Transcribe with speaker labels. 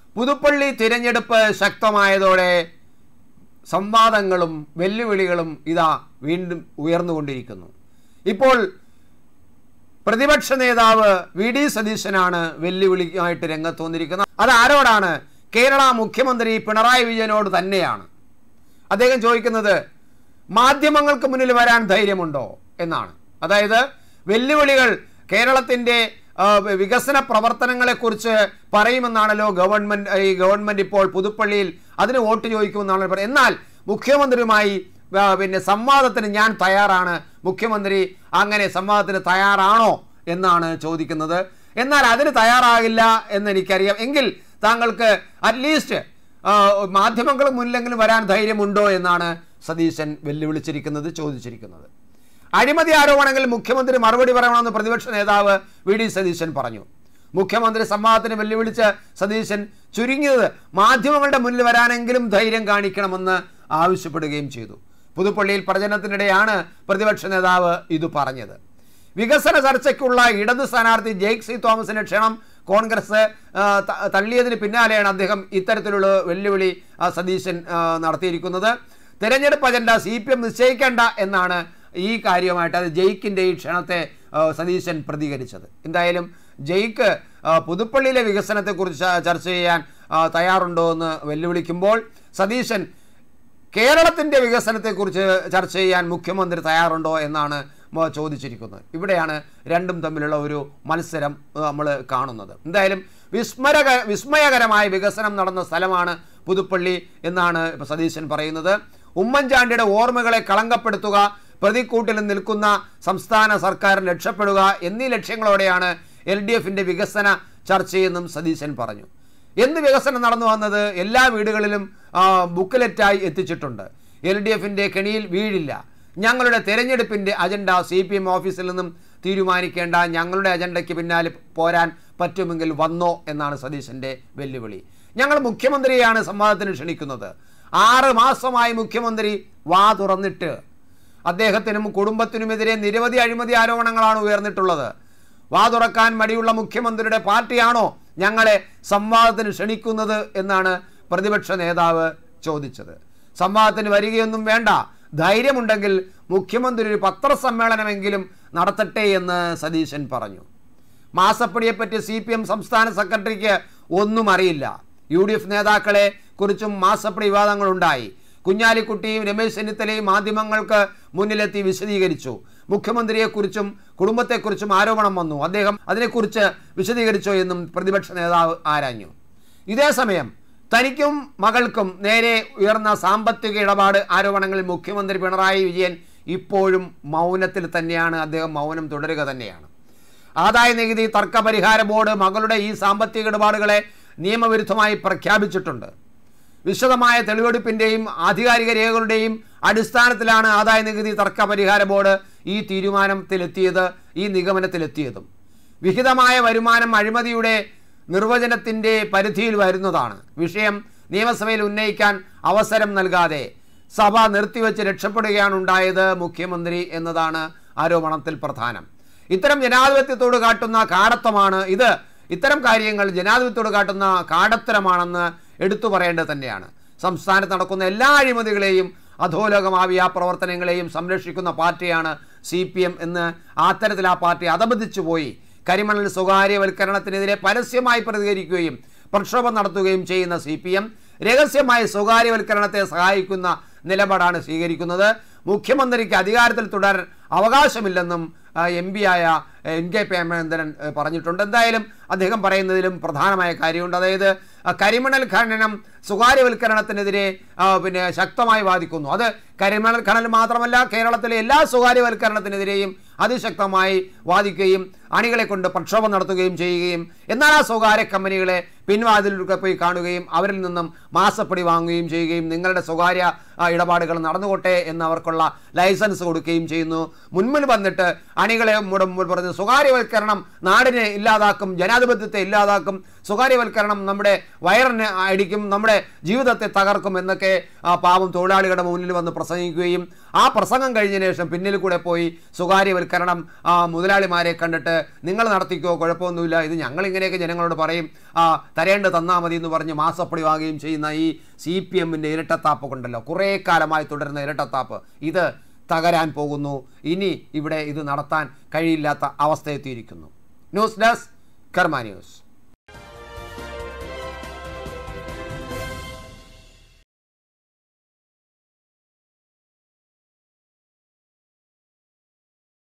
Speaker 1: പുതുപ്പള്ളി തിരഞ്ഞെടുപ്പ് ശക്തമായതോടെ സംവാദങ്ങളും വെല്ലുവിളികളും ഇതാ വീണ്ടും ഉയർന്നുകൊണ്ടിരിക്കുന്നു ഇപ്പോൾ പ്രതിപക്ഷ നേതാവ് വി ഡി സതീശനാണ് വെല്ലുവിളിയായിട്ട് രംഗത്ത് വന്നിരിക്കുന്നത് അത് ആരോടാണ് കേരള മുഖ്യമന്ത്രി പിണറായി വിജയനോട് തന്നെയാണ് അദ്ദേഹം ചോദിക്കുന്നത് മാധ്യമങ്ങൾക്ക് മുന്നിൽ വരാൻ ധൈര്യമുണ്ടോ എന്നാണ് അതായത് വെല്ലുവിളികൾ കേരളത്തിൻ്റെ ആ, വികസന പ്രവർത്തനങ്ങളെക്കുറിച്ച് പറയുമെന്നാണല്ലോ ഗവൺമെന്റ് ഈ ഗവൺമെന്റ് ഇപ്പോൾ പുതുപ്പള്ളിയിൽ അതിന് വോട്ട് ചോദിക്കുമെന്നാണ് പറയുന്നത് എന്നാൽ മുഖ്യമന്ത്രിയുമായി ആ, പിന്നെ സംവാദത്തിന് ഞാൻ തയ്യാറാണ് മുഖ്യമന്ത്രി അങ്ങനെ സംവാദത്തിന് തയ്യാറാണോ എന്നാണ് ചോദിക്കുന്നത് എന്നാൽ അതിന് തയ്യാറാകില്ല എന്ന് എനിക്കറിയാം എങ്കിൽ താങ്കൾക്ക് അറ്റ്ലീസ്റ്റ് മാധ്യമങ്ങൾ മുന്നിലെങ്കിലും വരാൻ ധൈര്യമുണ്ടോ എന്നാണ് സതീശൻ വെല്ലുവിളിച്ചിരിക്കുന്നത് ചോദിച്ചിരിക്കുന്നത് അഴിമതി ആരോപണങ്ങളിൽ മുഖ്യമന്ത്രി മറുപടി പറയണമെന്ന് പ്രതിപക്ഷ നേതാവ് വി ഡി സതീശൻ പറഞ്ഞു മുഖ്യമന്ത്രി സംവാദത്തിന് വെല്ലുവിളിച്ച് സതീശൻ ചുരുങ്ങിയത് മാധ്യമങ്ങളുടെ മുന്നിൽ വരാനെങ്കിലും ധൈര്യം കാണിക്കണമെന്ന് ആവശ്യപ്പെടുകയും ചെയ്തു പുതുപ്പള്ളിയിൽ പ്രചരണത്തിനിടെയാണ് പ്രതിപക്ഷ നേതാവ് ഇത് പറഞ്ഞത് വികസന ചർച്ചയ്ക്കുള്ള ഇടത് സ്ഥാനാർത്ഥി ജെയ്ക് സി തോമസിന്റെ ക്ഷണം കോൺഗ്രസ് ആ, ത- തള്ളിയതിന് പിന്നാലെയാണ് അദ്ദേഹം ഇത്തരത്തിലുള്ള വെല്ലുവിളി ആ, സതീശൻ ആ, നടത്തിയിരിക്കുന്നത് തെരഞ്ഞെടുപ്പ് അജണ്ട സി പി എം നിശ്ചയിക്കേണ്ട എന്നാണ് ഈ കാര്യമായിട്ട് അത് ജെയ്ക്കിൻ്റെ ഈ ക്ഷണത്തെ ആ, സതീശൻ പ്രതികരിച്ചത് എന്തായാലും ജെയ്ക്ക് ആ, പുതുപ്പള്ളിയിലെ വികസനത്തെക്കുറിച്ച് ചർച്ച ചെയ്യാൻ ആ, തയ്യാറുണ്ടോ എന്ന് വെല്ലുവിളിക്കുമ്പോൾ സതീശൻ കേരളത്തിൻ്റെ വികസനത്തെക്കുറിച്ച് ചർച്ച ചെയ്യാൻ മുഖ്യമന്ത്രി തയ്യാറുണ്ടോ എന്നാണ് മ- ചോദിച്ചിരിക്കുന്നത് ഇവിടെയാണ് രണ്ടും തമ്മിലുള്ള ഒരു മത്സരം നമ്മൾ കാണുന്നത് എന്തായാലും വിസ്മരക വിസ്മയകരമായ വികസനം നടന്ന സ്ഥലമാണ് പുതുപ്പള്ളി എന്നാണ് ഇപ്പോൾ സതീശൻ പറയുന്നത് ഉമ്മൻചാണ്ടിയുടെ ഓർമ്മകളെ കളങ്കപ്പെടുത്തുക പ്രതിക്കൂട്ടിൽ നിൽക്കുന്ന സംസ്ഥാന സർക്കാരിന് രക്ഷപ്പെടുക എന്നീ ലക്ഷ്യങ്ങളോടെയാണ് എൽ ഡി എഫിൻ്റെ വികസന ചർച്ചയെന്നും സതീശൻ പറഞ്ഞു എന്ത് വികസനം നടന്നു വന്നത് എല്ലാ വീടുകളിലും ആ, ബുക്കലെറ്റായി എത്തിച്ചിട്ടുണ്ട് എൽ ഡി എഫിൻ്റെ കെണിയിൽ വീഴില്ല ഞങ്ങളുടെ തെരഞ്ഞെടുപ്പിൻ്റെ അജണ്ട സി പി എം ഓഫീസിൽ നിന്നും തീരുമാനിക്കേണ്ട ഞങ്ങളുടെ അജണ്ടയ്ക്ക് പിന്നാലെ പോരാൻ പറ്റുമെങ്കിൽ വന്നോ എന്നാണ് സതീശൻ്റെ വെല്ലുവിളി ഞങ്ങൾ മുഖ്യമന്ത്രിയെയാണ് സംവാദത്തിന് ക്ഷണിക്കുന്നത് ആറ് മാസമായി മുഖ്യമന്ത്രി വാ തുറന്നിട്ട് അദ്ദേഹത്തിനും കുടുംബത്തിനുമെതിരെ നിരവധി അഴിമതി ആരോപണങ്ങളാണ് ഉയർന്നിട്ടുള്ളത് വാ തുറക്കാൻ മടിയുള്ള മുഖ്യമന്ത്രിയുടെ പാർട്ടിയാണോ ഞങ്ങളെ സംവാദത്തിന് ക്ഷണിക്കുന്നത് എന്നാണ് പ്രതിപക്ഷ നേതാവ് ചോദിച്ചത് സംവാദത്തിന് വരികയൊന്നും വേണ്ട ധൈര്യമുണ്ടെങ്കിൽ മുഖ്യമന്ത്രി ഒരു പത്രസമ്മേളനമെങ്കിലും നടത്തട്ടെ എന്ന് സതീശൻ പറഞ്ഞു മാസപ്പടിയെപ്പറ്റി സി പി എം സംസ്ഥാന സെക്രട്ടറിക്ക് ഒന്നും അറിയില്ല യു ഡി എഫ് നേതാക്കളെ കുറിച്ചും മാസപ്പടി വിവാദങ്ങളുണ്ടായി കുഞ്ഞാലിക്കുട്ടിയും രമേശ് ചെന്നിത്തലയും മാധ്യമങ്ങൾക്ക് മുന്നിലെത്തി വിശദീകരിച്ചു മുഖ്യമന്ത്രിയെക്കുറിച്ചും കുടുംബത്തെക്കുറിച്ചും ആരോപണം വന്നു അദ്ദേഹം അതിനെക്കുറിച്ച് വിശദീകരിച്ചോ എന്നും പ്രതിപക്ഷ നേതാവ് ആരാഞ്ഞു ഇതേസമയം തനിക്കും മകൾക്കും നേരെ ഉയർന്ന സാമ്പത്തിക ഇടപാട് ആരോപണങ്ങളിൽ മുഖ്യമന്ത്രി പിണറായി വിജയൻ ഇപ്പോഴും മൗനത്തിൽ തന്നെയാണ് അദ്ദേഹം മൗനം തുടരുക തന്നെയാണ് ആദായ നികുതി തർക്ക പരിഹാര ബോർഡ് മകളുടെ ഈ സാമ്പത്തിക ഇടപാടുകളെ നിയമവിരുദ്ധമായി പ്രഖ്യാപിച്ചിട്ടുണ്ട് വിശദമായ തെളിവെടുപ്പിൻ്റെയും ആധികാരിക രേഖകളുടെയും അടിസ്ഥാനത്തിലാണ് ആദായ നികുതി തർക്ക പരിഹാര ബോർഡ് ഈ തീരുമാനത്തിലെത്തിയത് ഈ നിഗമനത്തിലെത്തിയതും വിഹിതമായ വരുമാനം അഴിമതിയുടെ നിർവചനത്തിൻ്റെ പരിധിയിൽ വരുന്നതാണ് വിഷയം നിയമസഭയിൽ ഉന്നയിക്കാൻ അവസരം നൽകാതെ സഭ നിർത്തിവെച്ച് രക്ഷപ്പെടുകയാണ് ഉണ്ടായത് മുഖ്യമന്ത്രി എന്നതാണ് ആരോപണത്തിൽ പ്രധാനം ഇത്തരം ജനാധിപത്യത്തോട് കാട്ടുന്ന കാടത്തമാണ് ഇത് ഇത്തരം കാര്യങ്ങൾ ജനാധിപത്യത്തോട് കാട്ടുന്ന കാടത്തരമാണെന്ന് എടുത്തു പറയേണ്ടത് തന്നെയാണ് സംസ്ഥാനത്ത് നടക്കുന്ന എല്ലാ അഴിമതികളെയും അധോലോകമാവിയ പ്രവർത്തനങ്ങളെയും സംരക്ഷിക്കുന്ന പാർട്ടിയാണ് സി പി എം എന്ന് അത്തരത്തിൽ ആ പാർട്ടി അധപതിച്ചു പോയി കരിമണൽ സ്വകാര്യവൽക്കരണത്തിനെതിരെ പരസ്യമായി പ്രതികരിക്കുകയും പ്രക്ഷോഭം നടത്തുകയും ചെയ്യുന്ന സി പി എം രഹസ്യമായി സ്വകാര്യവൽക്കരണത്തെ സഹായിക്കുന്ന നിലപാടാണ് സ്വീകരിക്കുന്നത് മുഖ്യമന്ത്രിക്ക് അധികാരത്തിൽ തുടരാൻ അവകാശമില്ലെന്നും എം പി ആയ എൻ കെ പ്രേമചന്ദ്രൻ ഏഹ്, പറഞ്ഞിട്ടുണ്ട് എന്തായാലും അദ്ദേഹം പറയുന്നതിലും പ്രധാനമായ കാര്യമുണ്ട് അതായത് ആ, കരിമണൽ ഖനനം സ്വകാര്യവൽക്കരണത്തിനെതിരെ ആ, പിന്നെ ശക്തമായി വാദിക്കുന്നു അത് കരിമണൽ ഖനനം മാത്രമല്ല കേരളത്തിലെ എല്ലാ സ്വകാര്യവൽക്കരണത്തിനെതിരെയും അതിശക്തമായി വാദിക്കുകയും അണികളെ കൊണ്ട് പ്രക്ഷോഭം നടത്തുകയും ചെയ്യുകയും എന്നാൽ ആ സ്വകാര്യ കമ്പനികളെ പിൻവാതിലൊക്കെ പോയി കാണുകയും അവരിൽ നിന്നും മാസപ്പടി വാങ്ങുകയും ചെയ്യുകയും നിങ്ങളുടെ സ്വകാര്യ ആ, ഇടപാടുകൾ നടന്നുകൊട്ടെ എന്ന് അവർക്കുള്ള ലൈസൻസ് കൊടുക്കുകയും ചെയ്യുന്നു മുൻപിൽ വന്നിട്ട് അണികളെ മുടമ്പ് പറഞ്ഞ് സ്വകാര്യവൽക്കരണം നാടിനെ ഇല്ലാതാക്കും ജനാധിപത്യത്തെ ഇല്ലാതാക്കും സ്വകാര്യവൽക്കരണം നമ്മുടെ വയറിനെ അടിക്കും നമ്മുടെ ജീവിതത്തെ തകർക്കും എന്നൊക്കെ ആ, പാവം തൊഴിലാളികളുടെ മുന്നിൽ വന്ന് പ്രസംഗിക്കുകയും ആ പ്രസംഗം കഴിഞ്ഞ ശേഷം പിന്നിൽ കൂടെ പോയി സ്വകാര്യവൽക്കരണം ആ, മുതലാളിമാരെ കണ്ടിട്ട് നിങ്ങൾ നടത്തിക്കോ കുഴപ്പമൊന്നുമില്ല ഇത് ഞങ്ങൾ ഇങ്ങനെയൊക്കെ ജനങ്ങളോട് പറയും ആ തരേണ്ട തന്നാൽ മതി എന്ന് പറഞ്ഞ് മാസപ്പടി വാങ്ങുകയും ചെയ്യുന്ന ഈ സി പി എമ്മിൻ്റെ ഇരട്ടത്താപ്പ് കൊണ്ടല്ലോ കുറേ കാലമായി തുടരുന്ന ഇരട്ടത്താപ്പ് ഇത് തകരാൻ പോകുന്നു ഇനി ഇവിടെ ഇത് നടത്താൻ കഴിയില്ലാത്ത അവസ്ഥയെത്തിയിരിക്കുന്നു ന്യൂസ് ഡെസ്ക് കർമ്മ ന്യൂസ്